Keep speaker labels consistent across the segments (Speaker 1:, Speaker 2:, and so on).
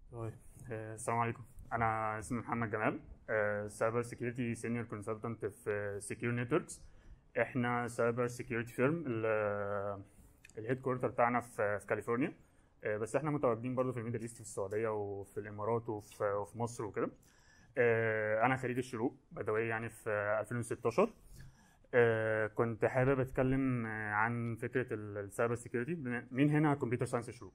Speaker 1: طيب آه، السلام عليكم انا اسمي محمد جمال سايبر سيكيورتي سينيور كونسلتنت في سكيور نتوركس احنا سايبر سيكيورتي فيرم الهيد كوارتر بتاعنا في في كاليفورنيا آه، بس احنا متواجدين برضه في الميدل ايست في السعوديه وفي الامارات وفي وفي مصر وكده آه، انا خريج الشروق بدوية يعني في 2016 آه، كنت حابب اتكلم آه، عن فكره السايبر سيكيورتي مين هنا كمبيوتر ساينس الشروق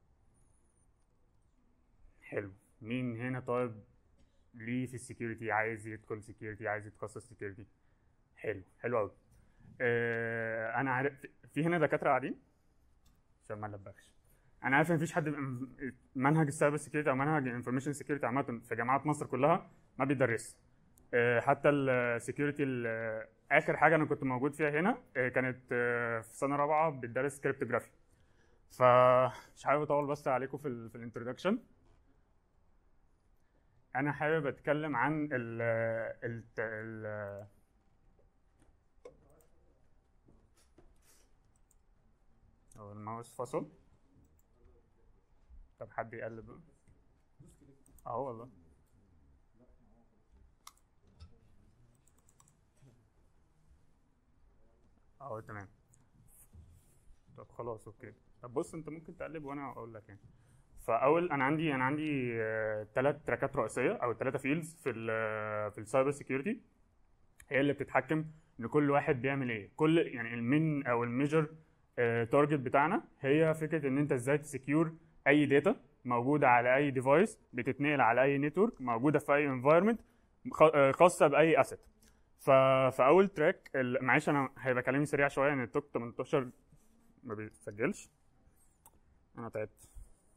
Speaker 1: حلو مين هنا طيب ليه في السكيورتي عايز يدخل سكيورتي عايز يتخصص سكيورتي حلو حلو قوي آه انا عارف في هنا دكاتره قاعدين عشان ما نلبخش انا عارف ان مفيش حد منهج السايبر سكيورتي او منهج الانفورميشن سكيورتي عامه في جامعات مصر كلها ما بيدرس آه حتى السكيورتي اخر حاجه انا كنت موجود فيها هنا آه كانت آه في سنه رابعه بتدرس كريبتوجرافي فمش حابب اطول بس عليكم في ال في الانترودكشن انا حابب اتكلم عن ال ال ال هو الماوس فصل طب حد يقلب اهو والله اهو تمام طب خلاص اوكي طب بص انت ممكن تقلب وانا اقول لك يعني فاول انا عندي انا عندي ثلاث تراكات رئيسيه او ثلاثه فيلدز في ال في السايبر سيكيورتي هي اللي بتتحكم ان كل واحد بيعمل ايه كل يعني المين او الميجر تارجت بتاعنا هي فكره ان انت ازاي تسكيور اي داتا موجوده على اي ديفايس بتتنقل على اي نتورك موجوده في اي انفايرمنت خاصه باي اسيت فاول تراك معلش انا هيبقى كلامي سريع شويه ان التوك 18 ما بيسجلش انا تعبت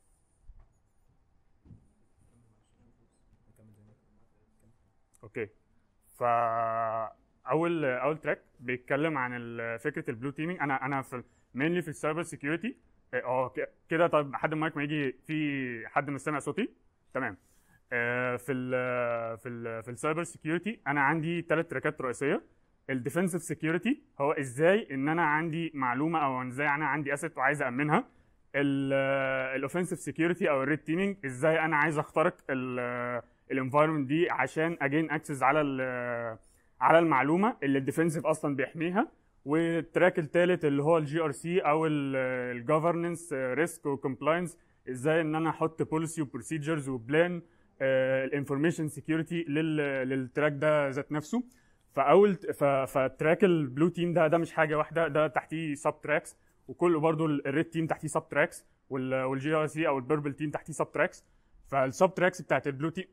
Speaker 1: اوكي فا اول اول تراك بيتكلم عن فكره البلو تيمينج انا انا في مينلي في السايبر سيكيورتي اه كده طيب لحد المايك ما يجي في حد مش سامع صوتي تمام آه في ال في ال في السايبر سيكيورتي انا عندي ثلاث تراكات رئيسيه الديفنسيف سيكيورتي هو ازاي ان انا عندي معلومه او ازاي انا عندي اسيت وعايز امنها الاوفنسيف سيكيورتي او الريد تيمينج ازاي انا عايز اخترق الانفايرمنت دي عشان اجين اكسس على على المعلومه اللي الديفنسيف اصلا بيحميها والتراك الثالث اللي هو الجي ار سي او الجفرنس ريسك وكومبلاينس ازاي ان انا احط بوليسي وبروسيجرز وبلان الانفورميشن سكيورتي للتراك ده ذات نفسه فاول فتراك البلو تيم ده ده مش حاجه واحده ده تحتيه سب تراكس وكله برضو الريد تيم تحتيه سب تراكس والجي ار سي او البيربل تيم تحتيه سب تراكس فالسب تراكس بتاعت البلو تيم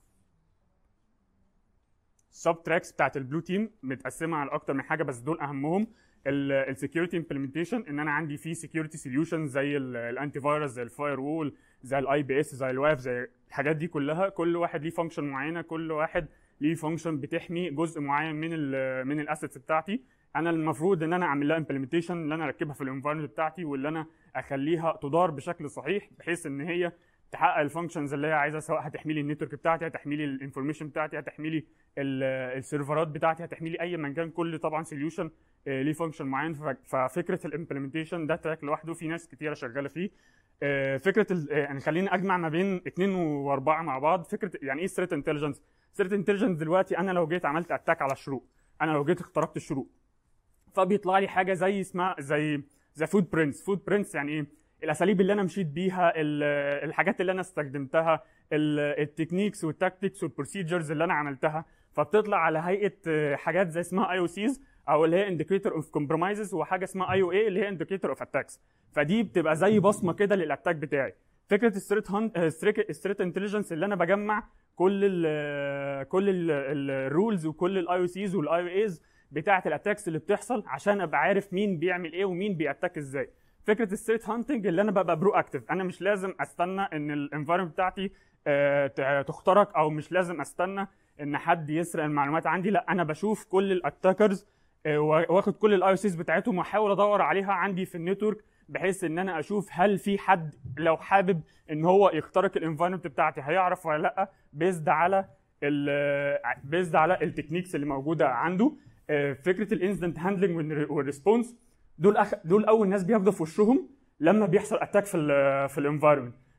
Speaker 1: السب تراكس بتاعت البلو تيم متقسمه على اكتر من حاجه بس دول اهمهم السكيورتي امبلمنتيشن ان انا عندي فيه سكيورتي سوليوشن زي الانتي فايروس زي الفاير وول زي الاي بي اس زي الواف زي الحاجات دي كلها كل واحد ليه فانكشن معينه كل واحد ليه فانكشن بتحمي جزء معين من ال من الاسيتس بتاعتي انا المفروض ان انا اعمل لها امبلمنتيشن اللي انا اركبها في الانفايرمنت بتاعتي واللي انا اخليها تدار بشكل صحيح بحيث ان هي تحقق الفانكشنز اللي هي عايزها سواء هتحمي لي النتورك بتاعتي هتحمي لي الانفورميشن بتاعتي هتحمي لي السيرفرات بتاعتي هتحمي لي اي مكان كل طبعا سوليوشن ليه فانكشن معين ففكره الامبلمنتيشن ده تراك لوحده في ناس كتيره شغاله فيه فكره يعني خليني اجمع ما بين اثنين واربعه مع بعض فكره يعني ايه ثريت انتليجنس ثريت انتليجنس دلوقتي انا لو جيت عملت اتاك على الشروق انا لو جيت اخترقت الشروق فبيطلع لي حاجه زي اسمها زي زي فود برنتس فود برنتس يعني ايه الاساليب اللي انا مشيت بيها الحاجات اللي انا استخدمتها التكنيكس والتاكتكس والبروسيجرز اللي انا عملتها فبتطلع على هيئه حاجات زي اسمها اي او سيز او اللي هي انديكيتور اوف كومبرومايزز وحاجه اسمها اي او اي اللي هي انديكيتور اوف اتاكس فدي بتبقى زي بصمه كده للاتاك بتاعي فكره الستريت هاند الستريت انتليجنس اللي انا بجمع كل ال كل الرولز وكل الاي او سيز والاي او ايز بتاعه الاتاكس اللي بتحصل عشان ابقى عارف مين بيعمل ايه ومين بياتاك ازاي فكره الستريت هانتنج اللي انا ببقى برو اكتف انا مش لازم استنى ان الانفايرمنت بتاعتي تخترق او مش لازم استنى ان حد يسرق المعلومات عندي لا انا بشوف كل الاتاكرز واخد كل الاي او سيز بتاعتهم واحاول ادور عليها عندي في النتورك بحيث ان انا اشوف هل في حد لو حابب ان هو يخترق الانفايرمنت بتاعتي هيعرف ولا لا بيزد على بيزد على التكنيكس اللي موجوده عنده فكره الانسيدنت هاندلنج والريسبونس دول أخ... دول اول ناس بياخدوا في وشهم لما بيحصل اتاك في ال في الانفايرمنت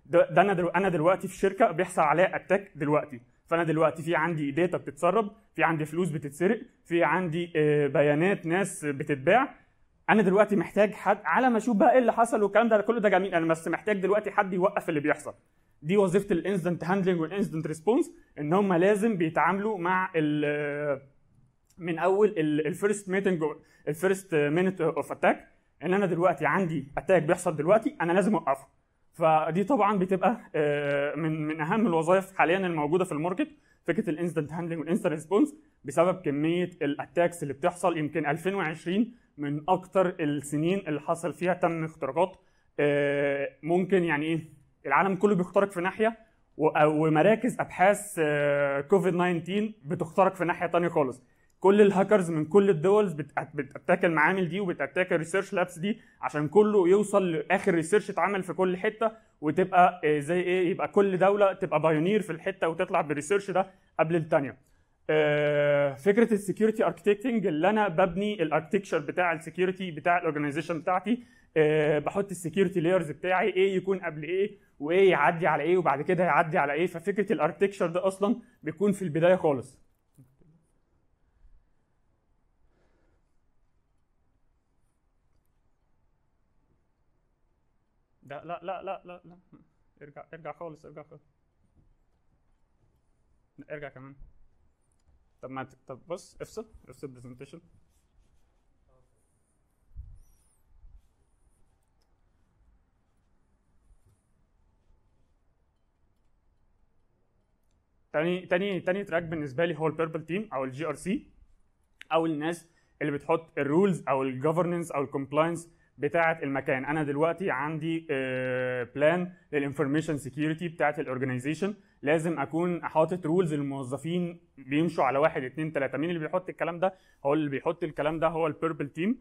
Speaker 1: ده, ده انا دلو انا دلوقتي في شركه بيحصل عليها اتاك دلوقتي فانا دلوقتي في عندي داتا بتتسرب في عندي فلوس بتتسرق في عندي آه، بيانات ناس بتتباع انا دلوقتي محتاج حد على ما اشوف بقى ايه اللي حصل والكلام ده كله ده جميل انا بس محتاج دلوقتي حد يوقف اللي بيحصل دي وظيفه الانسدنت هاندلنج والانسدنت ريسبونس ان هم لازم بيتعاملوا مع ال من اول الفيرست ميتنج الفيرست مينت اوف اتاك ان انا دلوقتي عندي اتاك بيحصل دلوقتي انا لازم اوقفه فدي طبعا بتبقى آه، من من اهم الوظائف حاليا الموجوده في الماركت فكره الانستنت هاندلنج والانستنت ريسبونس بسبب كميه الاتاكس اللي بتحصل يمكن 2020 من اكتر السنين اللي حصل فيها تم اختراقات آه، ممكن يعني ايه العالم كله بيخترق في ناحيه و- ومراكز ابحاث كوفيد 19 بتخترق في ناحيه تانية خالص كل الهاكرز من كل الدول بت- بتاتاك المعامل دي وبتاتاك الريسيرش لابس دي عشان كله يوصل لاخر ريسيرش اتعمل في كل حته وتبقى آه، زي ايه يبقى كل دوله تبقى بايونير في الحته وتطلع بالريسيرش ده قبل الثانيه آه، فكره السكيورتي اركتكتنج اللي انا ببني الاركتكشر بتاع السكيورتي بتاع الاورجنايزيشن بتاعتي آه، بحط السكيورتي لايرز بتاعي ايه يكون قبل ايه وايه يعدي على ايه وبعد كده يعدي على ايه ففكره الاركتكشر ده اصلا بيكون في البدايه خالص ده لا لا لا لا لا ارجع ارجع خالص ارجع خالص لا، ارجع كمان طب ما ت- طب بص افصل افصل برزنتيشن تاني تاني تاني تراك بالنسبه لي هو البيربل تيم او الجي ار سي او الناس اللي بتحط الرولز او الجفرننس او الكومبلاينس بتاعه المكان انا دلوقتي عندي بلان للانفورميشن سكيورتي بتاعه الاورجنايزيشن لازم اكون حاطط رولز للموظفين بيمشوا على واحد اتنين تلاته مين اللي بيحط الكلام ده هو اللي بيحط الكلام ده هو البيربل تيم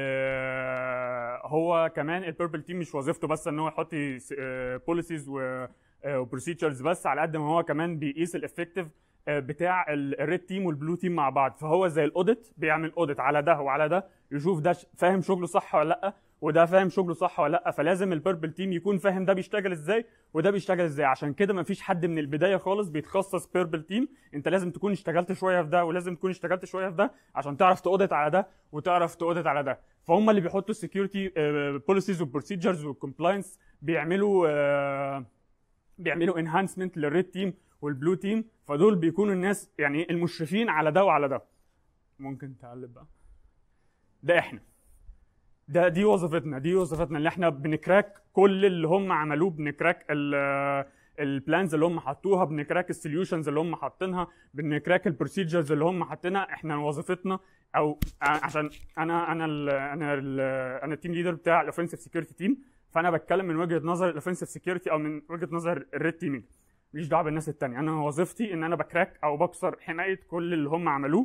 Speaker 1: هو كمان البيربل تيم مش وظيفته بس ان هو يحط بوليسيز وبروسيجرز بس على قد ما هو كمان بيقيس الافكتيف بتاع الريد تيم والبلو تيم مع بعض فهو زي الاوديت بيعمل اوديت على ده وعلى ده يشوف ده ش- فاهم شغله صح ولا لا وده فاهم شغله صح ولا لا فلازم البيربل تيم يكون فاهم ده بيشتغل ازاي وده بيشتغل ازاي عشان كده مفيش حد من البدايه خالص بيتخصص بيربل تيم انت لازم تكون اشتغلت شويه في ده ولازم تكون اشتغلت شويه في ده عشان تعرف تاودت على ده وتعرف تاودت على ده فهم اللي بيحطوا السكيورتي بوليسيز وبروسيجرز وكومبلاينس بيعملوا آه، بيعملوا انهانسمنت للريد تيم والبلو تيم فدول بيكونوا الناس يعني المشرفين على ده وعلى ده ممكن تقلب بقى ده احنا ده دي وظيفتنا دي وظيفتنا اللي احنا بنكراك كل اللي هم عملوه بنكراك البلانز اللي هم حطوها بنكراك السوليوشنز اللي هم حاطينها بنكراك البروسيجرز اللي هم حاطينها احنا وظيفتنا او ع- عشان انا انا ال انا ال انا التيم ليدر بتاع الاوفنسيف سكيورتي تيم فانا بتكلم من وجهه نظر الاوفنسيف سكيورتي او من وجهه نظر الريد تيمينج ماليش دعوه بالناس التانية انا وظيفتي ان انا بكراك او بكسر حمايه كل اللي هم عملوه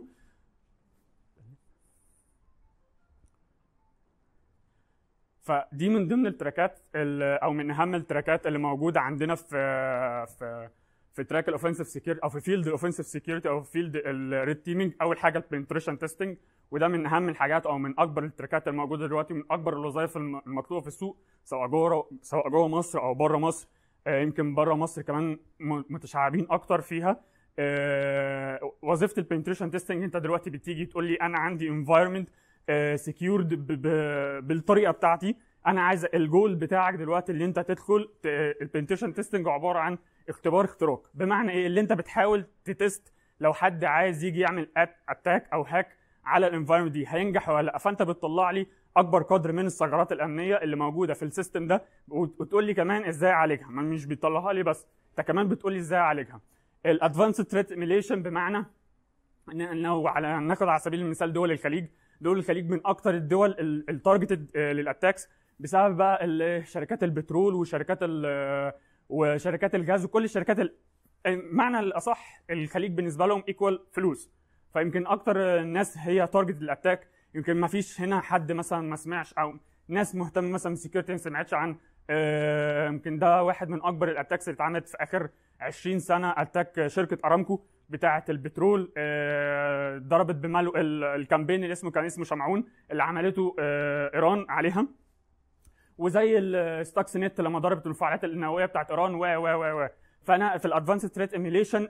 Speaker 1: فدي من ضمن التراكات ال- او من اهم التراكات اللي موجوده عندنا في في في تراك الاوفنسيف سكيورتي او في فيلد الاوفنسيف سكيورتي او في فيلد الريد تيمينج اول حاجه البنتريشن تيستنج وده من اهم الحاجات او من اكبر التراكات الموجوده دلوقتي من اكبر الوظائف الم- المطلوبه في السوق سواء جوه سواء جوه مصر او بره مصر آه، يمكن بره مصر كمان م- متشعبين اكتر فيها آه، وظيفه البنتريشن تيستنج انت دلوقتي بتيجي تقول لي انا عندي انفايرمنت سكيورد بالطريقه بتاعتي انا عايز الجول بتاعك دلوقتي اللي انت تدخل البنتيشن تيستنج عباره عن اختبار اختراق بمعنى ايه اللي انت بتحاول تتست لو حد عايز يجي يعمل اتاك او هاك على الانفايرمنت دي هينجح ولا لا فانت بتطلع لي اكبر قدر من الثغرات الامنيه اللي موجوده في السيستم ده وت- وتقول لي كمان ازاي اعالجها ما مش بتطلعها لي بس انت كمان بتقول لي ازاي اعالجها الادفانسد ثريت ايميليشن بمعنى ان لو على ناخد على سبيل المثال دول الخليج دول الخليج من اكتر الدول التارجتد للاتاكس بسبب بقى ال- شركات البترول وشركات ال- وشركات الغاز وكل الشركات ال- معنى الاصح الخليج بالنسبه لهم ايكوال فلوس فيمكن اكتر الناس هي تارجت الاتاك يمكن ما فيش هنا حد مثلا ما سمعش او ناس مهتمه مثلا بالسكيورتي ما سمعتش عن آه، يمكن ده واحد من اكبر الاتاكس اللي اتعملت في اخر 20 سنه اتاك شركه ارامكو بتاعه البترول آه، ضربت بماله ال- الكامبين اللي اسمه كان اسمه شمعون اللي عملته آه، ايران عليها وزي الستاكس نت لما ضربت المفاعلات النوويه بتاعت ايران و و و و فانا في الادفانس ثريت ايميليشن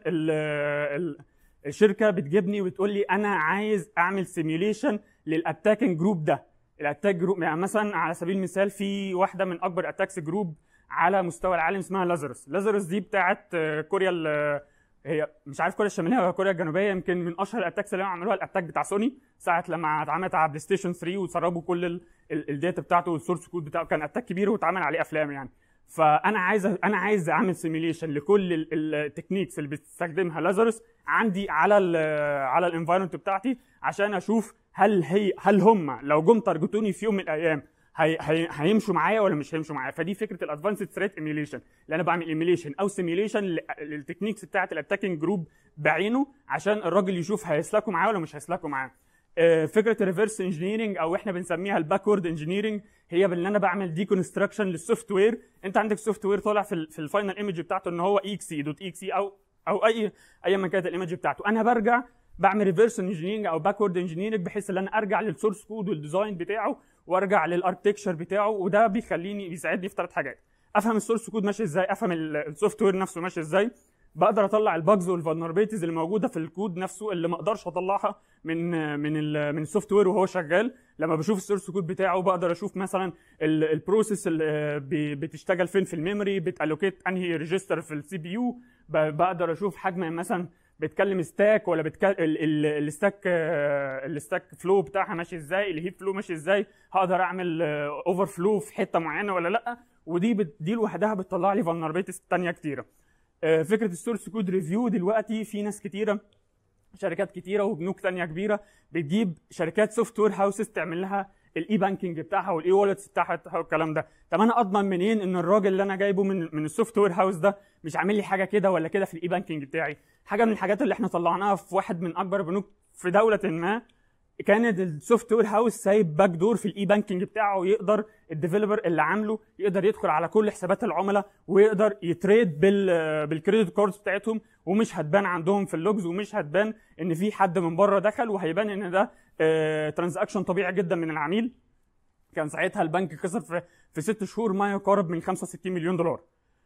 Speaker 1: الشركه بتجيبني وتقول لي انا عايز اعمل سيميوليشن للاتاكينج جروب ده الاتاك جروب يعني مثلا على سبيل المثال في واحده من اكبر اتاكس جروب على مستوى العالم اسمها لازارس لازارس دي بتاعت آه، كوريا ال- هي مش عارف كوريا الشماليه ولا كوريا الجنوبيه يمكن من اشهر الاتاكس اللي عملوها الاتاك بتاع سوني ساعه لما اتعملت على بلاي ستيشن 3 وسربوا كل ال- ال- الداتا بتاعته والسورس كود بتاعه كان اتاك كبير واتعمل عليه افلام يعني فانا عايز انا عايز اعمل سيميليشن لكل ال- التكنيكس اللي بتستخدمها لازارس عندي على ال على الانفايرمنت بتاعتي عشان اشوف هل هي هل هم لو جم تارجتوني في يوم من الايام هي هي هيمشوا معايا ولا مش هيمشوا معايا فدي فكره الادفانسد ثريت ايميليشن اللي انا بعمل ايميليشن او سيميليشن للتكنيكس بتاعه الاتاكينج جروب بعينه عشان الراجل يشوف هيسلكوا معاه ولا مش هيسلكوا معاه آه، فكره الريفرس انجينيرنج او احنا بنسميها الباكورد انجينيرنج هي بان انا بعمل دي كونستراكشن للسوفت وير انت عندك سوفت وير طالع في ال في الفاينل ايمج بتاعته ان هو اكس اي دوت اكس اي او او اي اي ما كانت الايمج بتاعته انا برجع بعمل ريفرس انجينيرنج او باكورد انجينيرنج بحيث ان انا ارجع للسورس كود والديزاين بتاعه وارجع للاركتكشر بتاعه وده بيخليني بيساعدني في ثلاث حاجات افهم السورس كود ماشي ازاي افهم السوفت وير نفسه ماشي ازاي بقدر اطلع الباجز والفولنربيلتيز اللي موجوده في الكود نفسه اللي ما اقدرش اطلعها من من ال من السوفت وير وهو شغال لما بشوف السورس كود بتاعه بقدر اشوف مثلا البروسيس اللي ب- بتشتغل فين في الميموري بتالوكيت انهي ريجستر في السي بي يو بقدر اشوف حجم مثلا بتكلم ستاك ولا بتكلم الستاك الستاك فلو بتاعها ماشي ازاي الهيب فلو ماشي ازاي هقدر اعمل اوفر فلو في حته معينه ولا لا ودي بت دي لوحدها بتطلع لي فولنربيلتيز ثانيه كتيره آه، فكره السورس كود ريفيو دلوقتي في ناس كتيره شركات كتيره وبنوك تانية كبيره بتجيب شركات سوفت وير هاوسز تعمل لها الاي بانكينج بتاعها والاي والتس بتاعها والكلام ده طب انا اضمن منين ان الراجل اللي انا جايبه من من السوفت وير هاوس ده مش عامل لي حاجه كده ولا كده في الاي بانكينج بتاعي حاجه من الحاجات اللي احنا طلعناها في واحد من اكبر البنوك في دوله ما كان السوفت وير هاوس سايب باك دور في الاي بانكينج بتاعه ويقدر الديفلوبر اللي عامله يقدر يدخل على كل حسابات العملاء ويقدر يتريد بال بالكريدت كاردز بتاعتهم ومش هتبان عندهم في اللوجز ومش هتبان ان في حد من بره دخل وهيبان ان ده ترانزاكشن طبيعي جدا من العميل كان ساعتها البنك خسر في في ست شهور ما يقارب من 65 مليون دولار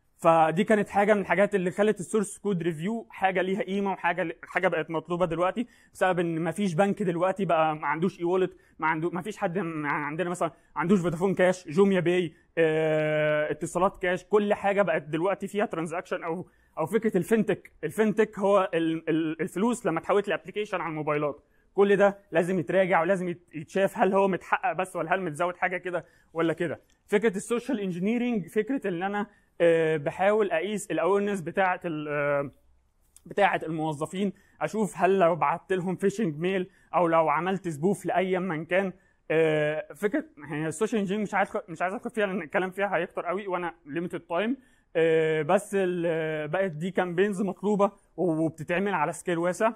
Speaker 1: فدي كانت حاجه من الحاجات اللي خلت السورس كود ريفيو حاجه ليها قيمه وحاجه حاجه بقت مطلوبه دلوقتي بسبب ان ما فيش بنك دلوقتي بقى ما عندوش اي وولت ما عنده ما فيش حد م- عندنا مثلا ما عندوش فودافون كاش جوميا باي اه اتصالات كاش كل حاجه بقت دلوقتي فيها ترانزاكشن او او فكره الفinتك الفinتك هو ال- ال- الفلوس لما تحولت لابلكيشن على الموبايلات كل ده لازم يتراجع ولازم يت- يتشاف هل هو متحقق بس ولا هل متزود حاجه كده ولا كده فكره السوشيال انجينيرنج فكره ان انا آه، بحاول اقيس الاويرنس بتاعه ال- آه، بتاعه الموظفين اشوف هل لو بعت لهم فيشنج ميل او لو عملت سبوف لاي من كان آه، فكره هي السوشيال انجينيرنج مش عايز مش عايز ادخل فيها لان الكلام فيها هيكتر قوي وانا ليميتد تايم بس ال- بقت دي كامبينز مطلوبه وبتتعمل على سكيل واسع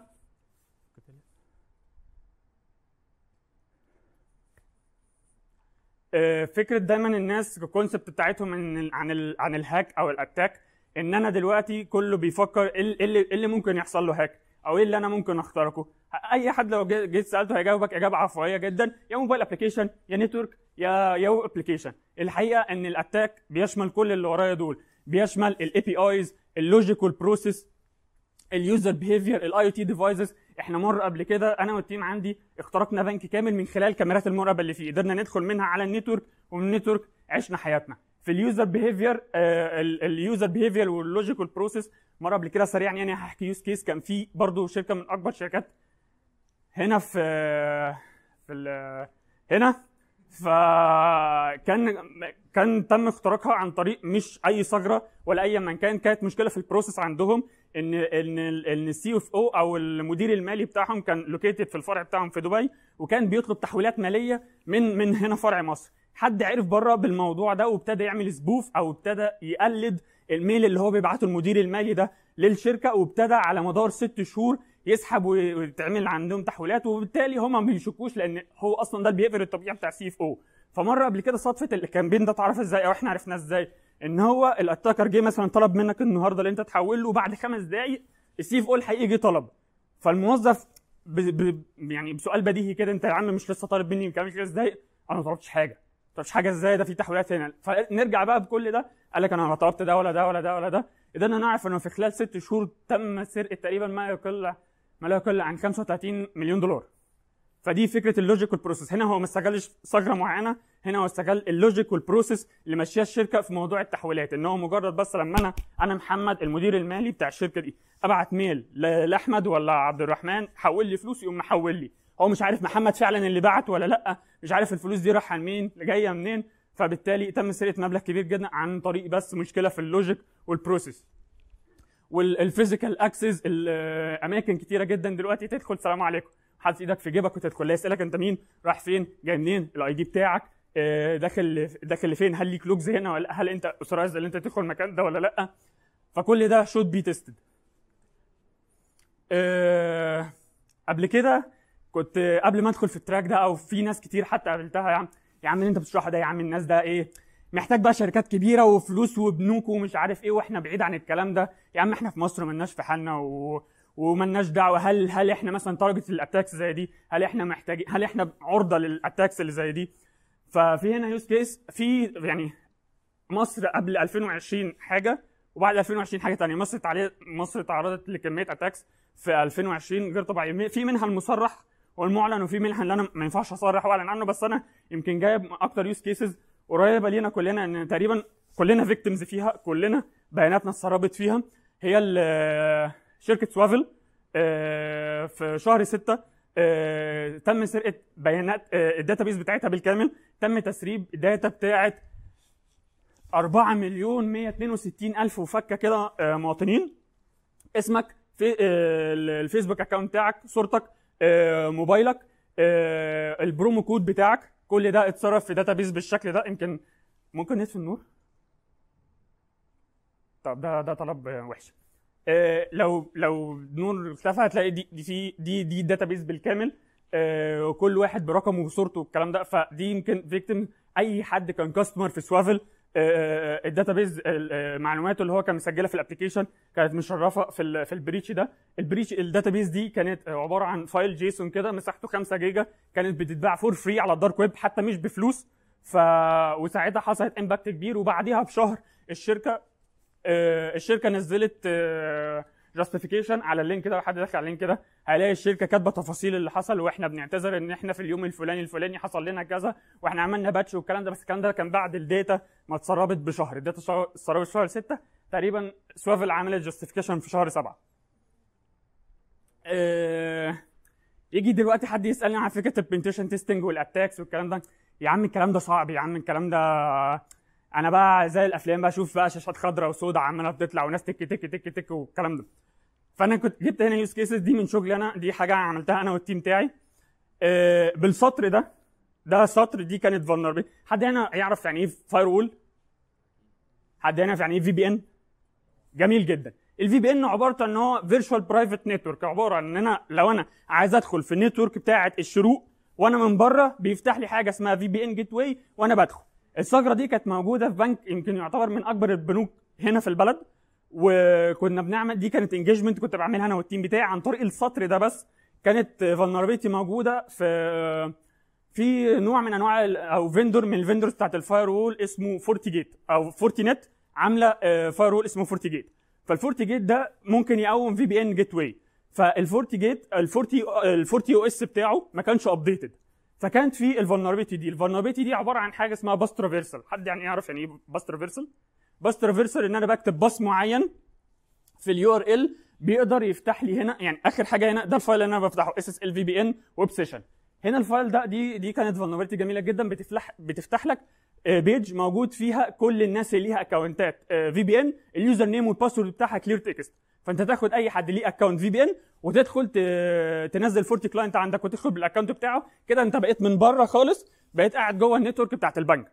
Speaker 1: آه، فكره دايما الناس الكونسبت بتاعتهم ان ال- عن ال عن الهاك او الاتاك ان انا دلوقتي كله بيفكر ايه ال- إيه اللي, إيه اللي ممكن يحصل له هاك او ايه اللي انا ممكن اخترقه اي حد لو جي- جيت سالته هيجاوبك اجابه عفويه جدا يا موبايل ابلكيشن يا نتورك يا يا ويب ابلكيشن الحقيقه ان الاتاك بيشمل كل اللي ورايا دول بيشمل الاي بي ايز اللوجيكال بروسيس اليوزر بيهيفير الاي او تي ديفايسز احنا مره قبل كده انا والتيم عندي اخترقنا بنك كامل من خلال كاميرات المراقبه اللي فيه قدرنا ندخل منها على النتورك ومن النتورك عشنا حياتنا في اليوزر بيهيفير اليوزر بيهيفير واللوجيكال بروسيس مره قبل كده سريعا يعني هحكي يوز كيس كان في برضو شركه من اكبر شركات هنا في في ال- هنا فكان كان تم اختراقها عن طريق مش اي ثغره ولا اي من كان كانت مشكله في البروسيس عندهم ان ان ال- ان السي اف او او المدير المالي بتاعهم كان لوكيتد في الفرع بتاعهم في دبي وكان بيطلب تحويلات ماليه من من هنا فرع مصر حد عرف بره بالموضوع ده وابتدى يعمل سبوف او ابتدى يقلد الميل اللي هو بيبعته المدير المالي ده للشركه وابتدى على مدار ست شهور يسحب وي- ويتعمل عندهم تحويلات وبالتالي هم ما بيشكوش لان هو اصلا ده البيهيفير الطبيعي بتاع السي اف او فمره قبل كده صدفه الكامبين ده اتعرف ازاي او احنا عرفناه ازاي ان هو الاتاكر جه مثلا طلب منك النهارده اللي انت تحول له وبعد خمس دقائق السي اف او الحقيقي جه طلب فالموظف ب... ب... يعني بسؤال بديهي كده انت يا عم مش لسه طالب مني كمان خمس دقايق انا ما طلبتش حاجه طب مش حاجه ازاي ده في تحويلات هنا فنرجع بقى بكل ده قال لك انا ما طلبت ده ولا ده ولا ده ولا ده قدرنا نعرف انه في خلال ست شهور تم سرقه تقريبا ما يقل ما لا يقل عن 35 مليون دولار فدي فكره اللوجيك والبروسيس هنا هو ما استغلش ثغره معينه هنا هو استغل اللوجيك والبروسيس اللي ماشيه الشركه في موضوع التحويلات ان هو مجرد بس لما انا انا محمد المدير المالي بتاع الشركه دي ابعت ميل ل- لاحمد ولا عبد الرحمن حول لي فلوس يقوم محول لي هو مش عارف محمد فعلا اللي بعت ولا لا مش عارف الفلوس دي رايحه لمين جايه منين فبالتالي تم سرقه مبلغ كبير جدا عن طريق بس مشكله في اللوجيك والبروسيس والفيزيكال اكسس اماكن كتيره جدا دلوقتي تدخل سلام عليكم حاطط ايدك في جيبك وتدخل لا يسالك انت مين رايح فين جاي منين الاي دي بتاعك آه، داخل داخل لفين هل ليك لوجز هنا ولا لأ؟ هل انت اوثرايزد اللي انت تدخل المكان ده ولا لا فكل ده شود بي تيستد قبل كده كنت آه، قبل ما ادخل في التراك ده او في ناس كتير حتى قابلتها يا عم يا عم اللي انت بتشرحه ده يا عم الناس ده ايه محتاج بقى شركات كبيره وفلوس وبنوك ومش عارف ايه واحنا بعيد عن الكلام ده يا عم احنا في مصر ملناش في حالنا و... وملناش دعوه هل هل احنا مثلا تارجت الاتاكس زي دي هل احنا محتاجين هل احنا عرضه للاتاكس اللي زي دي ففي هنا يوز كيس في يعني مصر قبل 2020 حاجه وبعد 2020 حاجه تانية مصر تعرض مصر تعرضت لكميه اتاكس في 2020 غير طبيعيه في منها المصرح والمعلن وفي منها اللي انا ما ينفعش اصرح واعلن عنه بس انا يمكن جايب اكتر يوز كيسز قريبه لينا كلنا ان تقريبا كلنا فيكتيمز فيها كلنا بياناتنا اتسربت فيها هي ال- شركه سوافل آه، في شهر 6 تم سرقه بيانات الداتابيس بتاعتها بالكامل تم تسريب الداتا بتاعت 4 مليون 162 الف وفكه كده آه، مواطنين اسمك في آه، الفيسبوك اكونت بتاعك صورتك آه، موبايلك آه، البرومو كود بتاعك كل ده اتصرف في داتابيس بالشكل ده يمكن ممكن نطفي النور طب ده ده طلب آه، وحش آه، لو لو نور اختفى هتلاقي دي دي في دي دي داتابيس بالكامل آه، وكل واحد برقمه وصورته والكلام ده فدي يمكن فيكتيم اي حد كان كاستمر في سوافل الداتابيز معلوماته اللي هو كان مسجلها في الابلكيشن كانت مشرفه في ال في البريتش ده البريتش الداتابيز دي كانت عباره عن فايل جيسون كده مساحته 5 جيجا كانت بتتباع فور فري على الدارك ويب حتى مش بفلوس ف وساعتها حصلت امباكت كبير وبعديها بشهر الشركه آه، الشركه نزلت جاستيفيكيشن على اللينك ده وحد دخل على اللينك ده هيلاقي الشركه كاتبه تفاصيل اللي حصل واحنا بنعتذر ان احنا في اليوم الفلاني الفلاني حصل لنا كذا واحنا عملنا باتش والكلام ده بس الكلام ده كان بعد الداتا ما اتسربت بشهر الداتا شهر- اتسربت في شهر 6 تقريبا سوافل عملت جاستيفيكيشن في شهر 7 آه، يجي دلوقتي حد يسالني عن فكره البنتيشن تيستنج والاتاكس والكلام ده يا عم الكلام ده صعب يا عم الكلام ده انا بقى زي الافلام بقى اشوف بقى شاشات خضراء وسوداء عماله بتطلع وناس تك تك تك تك والكلام ده فانا كنت جبت هنا يوز كيسز دي من شغلي انا دي حاجه عملتها انا والتيم بتاعي آه، بالسطر ده ده سطر دي كانت فولنربل حد هنا يعرف يعني ايه فاير وول حد هنا يعرف يعني ايه في بي ان جميل جدا الفي بي ان عباره عن ان هو فيرتشوال برايفت نتورك عباره عن ان انا لو انا عايز ادخل في النتورك بتاعه الشروق وانا من بره بيفتح لي حاجه اسمها في بي ان جيت واي وانا بدخل الثغره دي كانت موجوده في بنك يمكن يعتبر من اكبر البنوك هنا في البلد وكنا بنعمل دي كانت انجيجمنت كنت بعملها انا والتيم بتاعي عن طريق السطر ده بس كانت فولنربيلتي موجوده في في نوع من انواع ال- او فيندور من الفيندورز بتاعت الفاير وول اسمه فورتي جيت او فورتي نت عامله فاير وول اسمه فورتي جيت فالفورتي جيت ده ممكن يقوم في بي ان جيت واي فالفورتي جيت الفورتي الفورتي او اس بتاعه ما كانش ابديتد فكانت في الفولنربيلتي دي الفولنربيلتي دي عباره عن حاجه اسمها باس ترافيرسال حد يعني يعرف يعني ايه باس ترافيرسال باس ترافيرسال ان انا بكتب باص معين في اليو ار ال بيقدر يفتح لي هنا يعني اخر حاجه هنا ده الفايل اللي انا بفتحه اس اس ال في بي ان ويب سيشن هنا الفايل ده دي دي كانت فولنربيلتي جميله جدا بتفتح بتفتح لك بيج موجود فيها كل الناس اللي ليها اكونتات في بي ان اليوزر نيم والباسورد بتاعها كلير تكست فانت تاخد اي حد ليه اكونت في بي ان وتدخل ت- تنزل فورتي كلاينت عندك وتدخل بالاكونت بتاعه كده انت بقيت من بره خالص بقيت قاعد جوه النتورك بتاعت البنك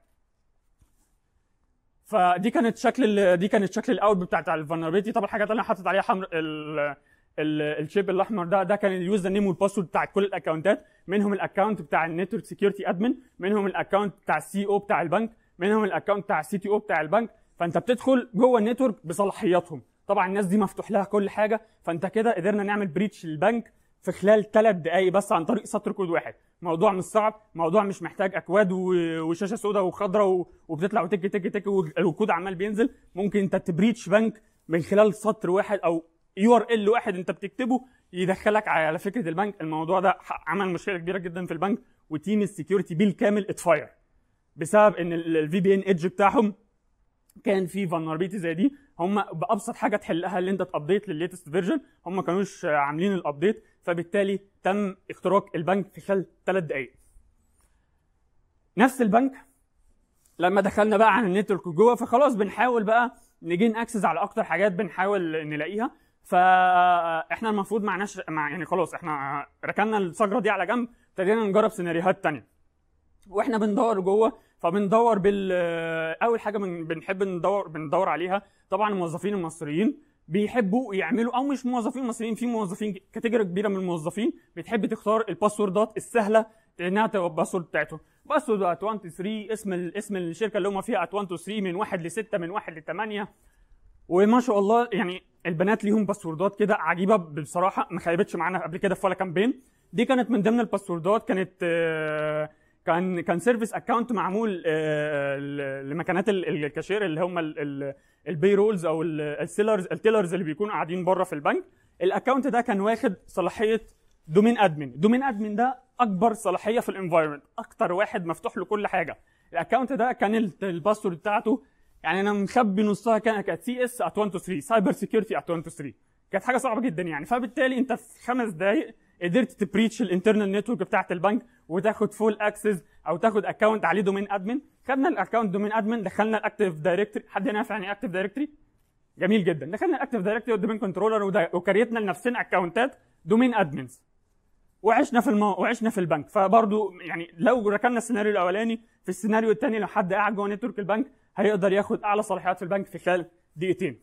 Speaker 1: فدي كانت شكل ال- دي كانت شكل الاوت بتاعت الفولنربيلتي طب الحاجات اللي انا حاطط عليها حمر ال ال- الشيب الاحمر ده ده كان اليوزر نيم والباسورد بتاعت كل الاكونتات منهم الاكونت بتاع النتورك سكيورتي ادمن منهم الاكونت بتاع السي او بتاع البنك منهم الاكونت بتاع السي تي او بتاع البنك فانت بتدخل جوه النتورك بصلاحياتهم طبعا الناس دي مفتوح لها كل حاجه فانت كده قدرنا نعمل بريتش للبنك في خلال ثلاث دقائق بس عن طريق سطر كود واحد موضوع مش صعب موضوع مش محتاج اكواد و- وشاشه سوداء وخضراء و- وبتطلع وتك تك تك والكود عمال بينزل ممكن انت تبريتش بنك من خلال سطر واحد او يو ار ال واحد انت بتكتبه يدخلك على فكره البنك الموضوع ده ح- عمل مشكله كبيره جدا في البنك وتيم السكيورتي بالكامل اتفاير بسبب ان الفي بي ان ايدج بتاعهم كان في فولنربيلتي زي دي هم بابسط حاجه تحلها اللي انت تابديت للليتست فيرجن هم ما كانوش عاملين الابديت فبالتالي تم اختراق البنك في خلال ثلاث دقائق نفس البنك لما دخلنا بقى عن النتورك جوه فخلاص بنحاول بقى نجين اكسس على اكتر حاجات بنحاول نلاقيها فاحنا المفروض معناش مع يعني خلاص احنا ركننا الثغره دي على جنب ابتدينا نجرب سيناريوهات تانية واحنا بندور جوه فبندور بال اول حاجه من بنحب ندور بندور عليها طبعا الموظفين المصريين بيحبوا يعملوا او مش موظفين مصريين في موظفين كاتيجوري كبيره من الموظفين بتحب تختار الباسوردات السهله انها تبقى الباسورد بتاعته باسورد ات 1 2 3 اسم ال- اسم الشركه اللي هم فيها ات 1 2 3 من 1 ل 6 من 1 ل 8 وما شاء الله يعني البنات ليهم باسوردات كده عجيبه بصراحه ما خيبتش معانا قبل كده في ولا كامبين دي كانت من ضمن الباسوردات كانت آه، كان كان سيرفيس اكونت معمول آه، ل- لمكانات ال- ال- الكاشير اللي هم البي رولز او السيلرز التيلرز اللي بيكونوا قاعدين بره في البنك الاكونت ده كان واخد صلاحيه دومين ادمن دومين ادمن ده اكبر صلاحيه في الانفايرمنت اكتر واحد مفتوح له كل حاجه الاكونت ده كان ال- الباسورد بتاعته يعني انا مخبي نصها كان كانت سي اس ات 1 2 3 سايبر سيكيورتي ات 1 2 3 كانت حاجه صعبه جدا يعني فبالتالي انت في خمس دقائق قدرت تبريتش الانترنال نتورك بتاعت البنك وتاخد فول اكسس او تاخد اكونت عليه دومين ادمن خدنا الاكونت دومين ادمن دخلنا الاكتيف دايركتوري حد هنا يعرف يعني اكتيف دايركتوري جميل جدا دخلنا الاكتيف دايركتوري والدومين كنترولر ودا- وكريتنا لنفسنا اكونتات دومين ادمنز وعشنا في المو... وعشنا في البنك فبرضو يعني لو ركننا السيناريو الاولاني في السيناريو الثاني لو حد قاعد جوه نتورك البنك هيقدر ياخد اعلى صلاحيات في البنك في خلال دقيقتين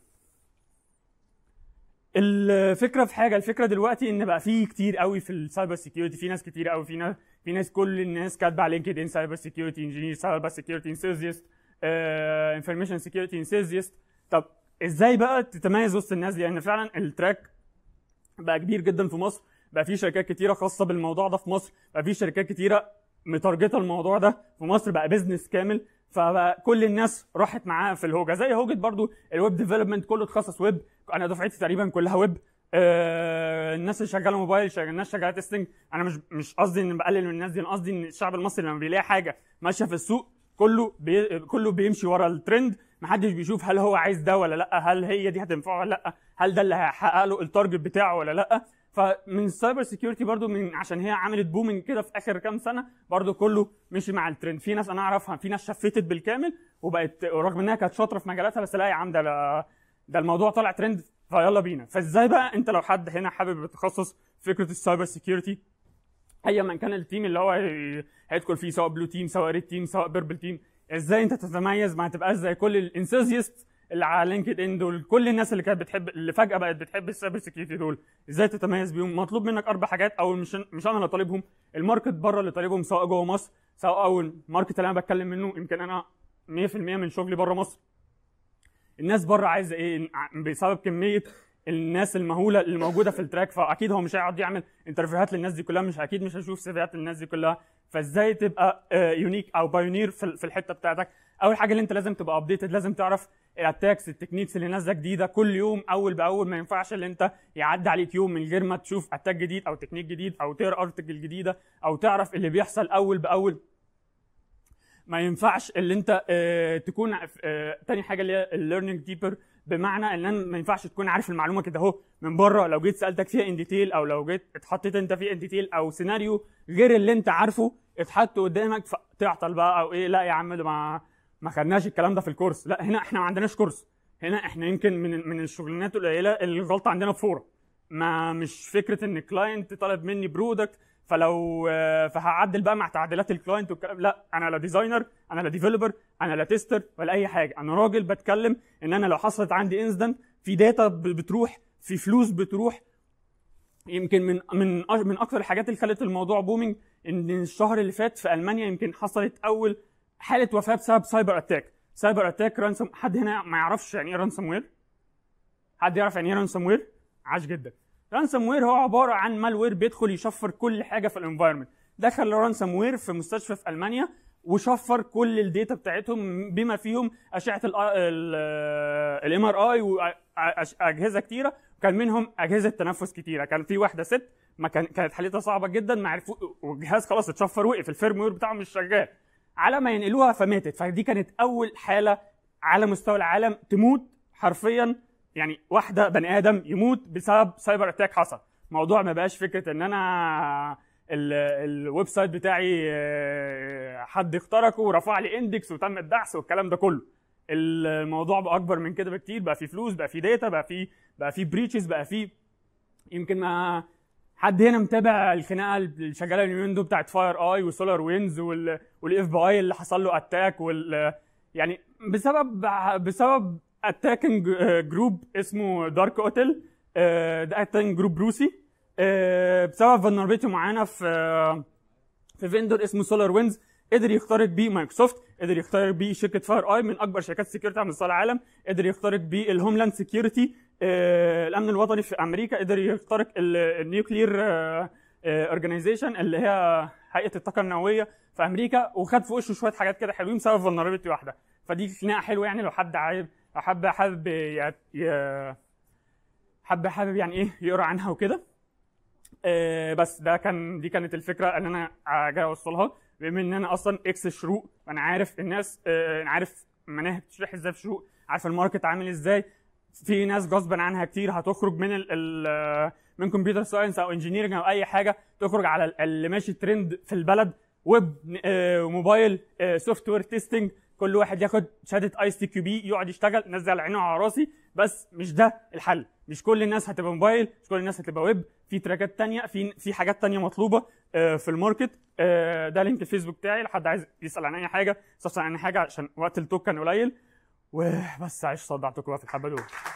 Speaker 1: الفكره في حاجه الفكره دلوقتي ان بقى في كتير قوي في السايبر سيكيورتي في ناس كتير قوي في ناس في ناس كل الناس كاتبه على لينكد ان سايبر سيكيورتي انجينير سايبر سيكيورتي انثوزيست انفورميشن سيكيورتي انثوزيست طب ازاي بقى تتميز وسط الناس دي لان فعلا التراك بقى كبير جدا في مصر بقى في شركات كتيره خاصه بالموضوع ده في مصر بقى في شركات كتيره متارجته الموضوع ده في مصر بقى بيزنس كامل فبقى كل الناس راحت معاه في الهوجه زي هوجه برضو الويب ديفلوبمنت كله اتخصص ويب انا دفعتي تقريبا كلها ويب آه الناس اللي شغاله موبايل شغال الناس شغاله تستنج انا مش مش قصدي ان بقلل من الناس دي انا قصدي ان الشعب المصري لما بيلاقي حاجه ماشيه في السوق كله بي كله بيمشي ورا الترند محدش بيشوف هل هو عايز ده ولا لا هل هي دي هتنفعه ولا لا هل ده اللي هيحقق له التارجت بتاعه ولا لا فمن السايبر سيكيورتي برضو من عشان هي عملت بومنج كده في اخر كام سنه برضو كله مشي مع الترند في ناس انا اعرفها في ناس شفتت بالكامل وبقت رغم انها كانت شاطره في مجالاتها بس لا يا عم ده ده الموضوع طلع ترند فيلا بينا فازاي بقى انت لو حد هنا حابب يتخصص فكره السايبر سيكيورتي ايا من كان التيم اللي هو هي- هيدخل فيه سواء بلو تيم سواء ريد تيم سواء بيربل تيم ازاي انت تتميز ما تبقاش زي كل الانثوزيست اللي على لينكد ان دول كل الناس اللي كانت بتحب اللي فجاه بقت بتحب السايبر سيكيورتي دول ازاي تتميز بيهم مطلوب منك اربع حاجات او مش مش انا اللي طالبهم الماركت بره اللي طالبهم سواء جوه مصر سواء او الماركت اللي انا بتكلم منه يمكن انا 100% من شغلي بره مصر الناس بره عايزه ايه بسبب كميه الناس المهوله اللي موجوده في التراك فاكيد هو مش هيقعد يعمل انترفيوهات للناس دي كلها مش اكيد مش هيشوف سيفيات للناس دي كلها فازاي تبقى يونيك او بايونير في في الحته بتاعتك اول حاجه اللي انت لازم تبقى ابديتد لازم تعرف الاتاكس التكنيكس اللي نازله جديده كل يوم اول باول ما ينفعش اللي انت يعدي عليك يوم من غير ما تشوف اتاك جديد او تكنيك جديد او تقرا ارتكل جديده او تعرف اللي بيحصل اول باول ما ينفعش اللي انت اه تكون اه تاني حاجه اللي هي الليرنينج ديبر بمعنى ان انا ما ينفعش تكون عارف المعلومه كده اهو من بره لو جيت سالتك فيها ان ديتيل او لو جيت اتحطيت انت فيها ان ديتيل او سيناريو غير اللي انت عارفه اتحط قدامك فتعطل بقى او ايه لا يا عم ده ما ما خدناش الكلام ده في الكورس لا هنا احنا ما عندناش كورس هنا احنا يمكن من من الشغلانات القليله اللي الغلطه عندنا بفوره ما مش فكره ان الكلاينت طلب مني برودكت فلو فهعدل بقى مع تعديلات الكلاينت والكلام لا انا لا ديزاينر انا لا ديفلوبر انا لا تيستر ولا اي حاجه انا راجل بتكلم ان انا لو حصلت عندي انسدنت في داتا بتروح في فلوس بتروح يمكن من من من اكثر الحاجات اللي خلت الموضوع بومينج ان الشهر اللي فات في المانيا يمكن حصلت اول حاله وفاه بسبب سايبر اتاك سايبر اتاك رانسوم حد هنا ما يعرفش يعني ايه رانسوم وير حد يعرف يعني ايه رانسوم وير عاش جدا رانسوم وير هو عباره عن مالوير بيدخل يشفر كل حاجه في الانفايرمنت دخل رانسوم وير في مستشفى في المانيا وشفر كل الداتا بتاعتهم بما فيهم اشعه الام ار اي واجهزه كتيره كان منهم اجهزه تنفس كتيره كان في واحده ست ما كان كانت حالتها صعبه جدا ما عرفوا والجهاز خلاص اتشفر وقف الفيرم وير بتاعه مش شغال على ما ينقلوها فماتت فدي كانت اول حاله على مستوى العالم تموت حرفيا يعني واحده بني ادم يموت بسبب سايبر اتاك حصل موضوع ما بقاش فكره ان انا الويب سايت بتاعي آه، حد اخترقه ورفع لي اندكس وتم الدعس والكلام ده كله الموضوع بقى اكبر من كده بكتير بقى في فلوس بقى في داتا بقى في بقى في بريتشز بقى في يمكن ما حد هنا متابع الخناقه اللي شغاله اليومين دول بتاعت فاير اي وسولار وينز والاف بي اي اللي حصل له اتاك وال يعني بسبب بسبب اتاكينج جروب اسمه دارك اوتل ده اتاكينج جروب روسي آه، بسبب فولنربيلتي معينه في آه، في فيندور اسمه سولار وينز قدر يخترق بيه مايكروسوفت قدر يخترق بيه شركه فاير اي من اكبر شركات السكيورتي على مستوى العالم قدر يخترق بيه الهوملاند سكيورتي الامن الوطني في امريكا قدر يخترق النيوكلير اورجانيزيشن اللي هي هيئه الطاقه النوويه في امريكا وخد في وشه شويه حاجات كده حلوين بسبب فولنربيلتي واحده فدي خناقه حلوه يعني لو حد عايز لو حد حابب ي- ي- حد حابب يعني ايه يقرا عنها وكده آه، بس ده كان دي كانت الفكره اللي انا جاي اوصلها بما ان انا اصلا اكس شروق انا عارف الناس آه، انا عارف مناهج بتشرح ازاي في شروق عارف الماركت عامل ازاي في ناس غصبا عنها كتير هتخرج من ال ال من كمبيوتر ساينس او انجينيرنج او اي حاجه تخرج على ال- اللي ماشي ترند في البلد ويب آه، موبايل سوفت وير تيستنج كل واحد ياخد شهاده اي سي كيو بي يقعد يشتغل الناس دي على عيني وعلى راسي بس مش ده الحل مش كل الناس هتبقى موبايل مش كل الناس هتبقى ويب في تراكات تانية في في حاجات تانية مطلوبه آه، في الماركت آه، ده لينك الفيسبوك بتاعي لحد عايز يسال عن اي حاجه يستفسر عن اي حاجه عشان وقت التوك كان قليل وبس عايش صدعتكم بقى في الحبه دول